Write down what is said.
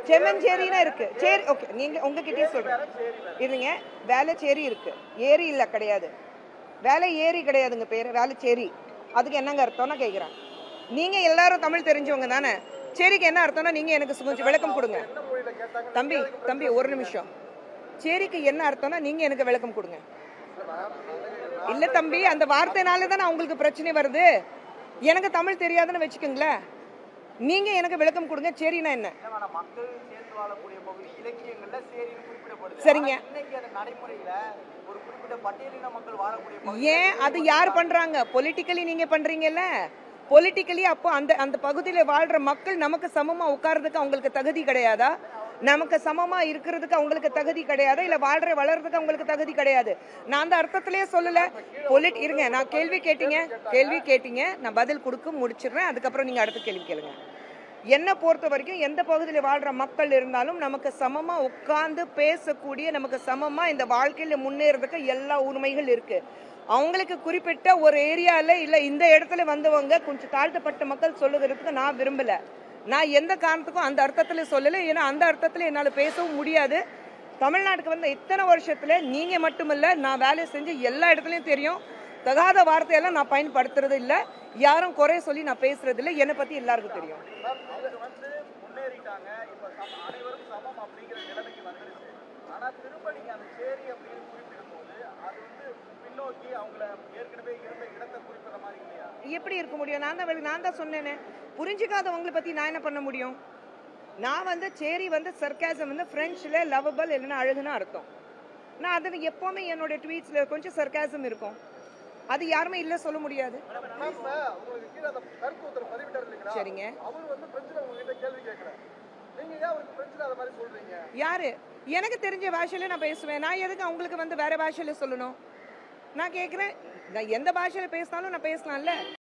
செம்மஞ்சேரினா இருக்கு சேரி ஓகே நீங்க உங்ககிட்டயே சொல்றேன் இருங்க வேலைச்சேரி இருக்கு ஏரி இல்ல கிடையாது வேலை ஏரி கிடையாதுங்க பேரு வேலைச்சேரி அதுக்கு என்னங்க அர்த்தம்னா கேக்குறேன் நீங்க எல்லாரும் தமிழ் தெரிஞ்சவங்க தானே சேரிக்கு என்ன அர்த்தம்னா நீங்க எனக்கு கொஞ்சம் விளக்கம் கொடுங்க தம்பி தம்பி ஒரு நிமிஷம் சேரிக்கு என்ன அர்த்தம்னா நீங்க எனக்கு விளக்கம் கொடுங்க இல்ல தம்பி அந்த வார்த்தைனால தானே உங்களுக்கு பிரச்சனை வருது எனக்கு தமிழ் தெரியாதுன்னு வச்சுக்கோங்களேன் நீங்க எனக்கு விளக்கம் கொடுங்க சரினா என்ன இல்ல மக்கள் சேர்ந்து வாழக்கூடிய பகுதி இலக்கியங்கள்ல சேரின்னு குறிப்பிடப்படுது சரிங்க. ஆனா இன்னைக்கு அந்த நடைமுறையில ஒரு குறிப்பிட்ட பட்டியலின மக்கள் வாழக்கூடிய பகுதி ஏன் அது யார் பண்றாங்க பொலிட்டிக்கலி நீங்க பண்றீங்கல்ல பொலிட்டிக்கலி அப்போ அந்த அந்த பகுதியில வாழ்ற மக்கள் நமக்கு சமமா உட்கார்றதுக்கு அவங்களுக்கு தகுதி கிடையாதா நமக்கு சமமா இருக்கிறதுக்கு அவங்களுக்கு தகுதி கிடையாதா இல்ல வாழ்ற வளர்றதுக்கு அவங்களுக்கு தகுதி கிடையாது நான் அந்த அர்த்தத்திலேயே சொல்லல பொலிட் இருங்க நான் கேள்வி கேட்டீங்க கேள்வி கேட்டீங்க நான் பதில் கொடுக்க முடிச்சிடுறேன் அதுக்கப்புறம் நீங்க அடுத்த கேள்வி கேளுங்க என்னை பொறுத்த வரைக்கும் எந்த பகுதியில் வாழ்ற மக்கள் இருந்தாலும் நமக்கு சமமா உட்கார்ந்து பேசக்கூடிய நமக்கு சமமா இந்த வாழ்க்கையில முன்னேறதுக்கு எல்லா உரிமைகள் இருக்கு அவங்களுக்கு குறிப்பிட்ட ஒரு ஏரியால இல்ல இந்த இடத்துல வந்தவங்க கொஞ்சம் தாழ்த்தப்பட்ட மக்கள் சொல்லுகிறதுக்கு நான் விரும்பல நான் எந்த காரணத்துக்கும் அந்த அர்த்தத்துல சொல்லல ஏன்னா அந்த அர்த்தத்துல என்னால பேசவும் முடியாது தமிழ்நாட்டுக்கு வந்த இத்தனை வருஷத்துல நீங்க மட்டுமல்ல நான் வேலை செஞ்சு எல்லா இடத்துலயும் தெரியும் தகாத வார்த்தையெல்லாம் நான் பயன்படுத்துறது இல்ல யாரும் குறை சொல்லி நான் பேசுறது இல்ல என்னை பத்தி எல்லாருக்கும் தெரியும் அவங்க வந்து முன்னேறிட்டாங்க இப்ப சம அனைவரும் சமம் அப்படிங்கிற நிலைமைக்கு வந்துருச்சு ஆனா திரும்ப நீங்க அந்த சேரி அப்படின்னு குறிப்பிடும் போது அது வந்து பின்னோக்கி அவங்கள ஏற்கனவே இருந்த இடத்தை குறிப்பிடுற மாதிரி இல்லையா எப்படி இருக்க முடியும் நான் தான் வெள- நான் தான் சொன்னேனே புரிஞ்சுக்காதவங்களை பத்தி நான் என்ன பண்ண முடியும் நான் வந்து சேரி வந்து சர்க்காசம் வந்து ஃப்ரெஞ்சில் லவபிள் இல்லைன்னா அழகுன்னு அர்த்தம் நான் அதில் எப்போவுமே என்னோட ட்வீட்ஸில் கொஞ்சம் சர்க்காசம் இருக்கும் அது யாருமே இல்லை சொல்ல முடியாது உங்களுக்கு கீழே அந்த கருத்து ஒருத்தர் பதிவிட்டார் இல்லைங்களா சரிங்க அவர் வந்து பிரெஞ்சில் உங்ககிட்ட கேள்வி கேட்கிறேன் நீங்க ஏன் அவருக்கு பிரெஞ்சில் அதை மாதிரி சொல்றீங்க யாரு எனக்கு தெரிஞ்ச பாஷையில நான் பேசுவேன் நான் எதுக்கு அவங்களுக்கு வந்து வேற பாஷையில சொல்லணும் நான் கேட்குறேன் நான் எந்த பாஷையில பேசினாலும் நான் பேசலாம்ல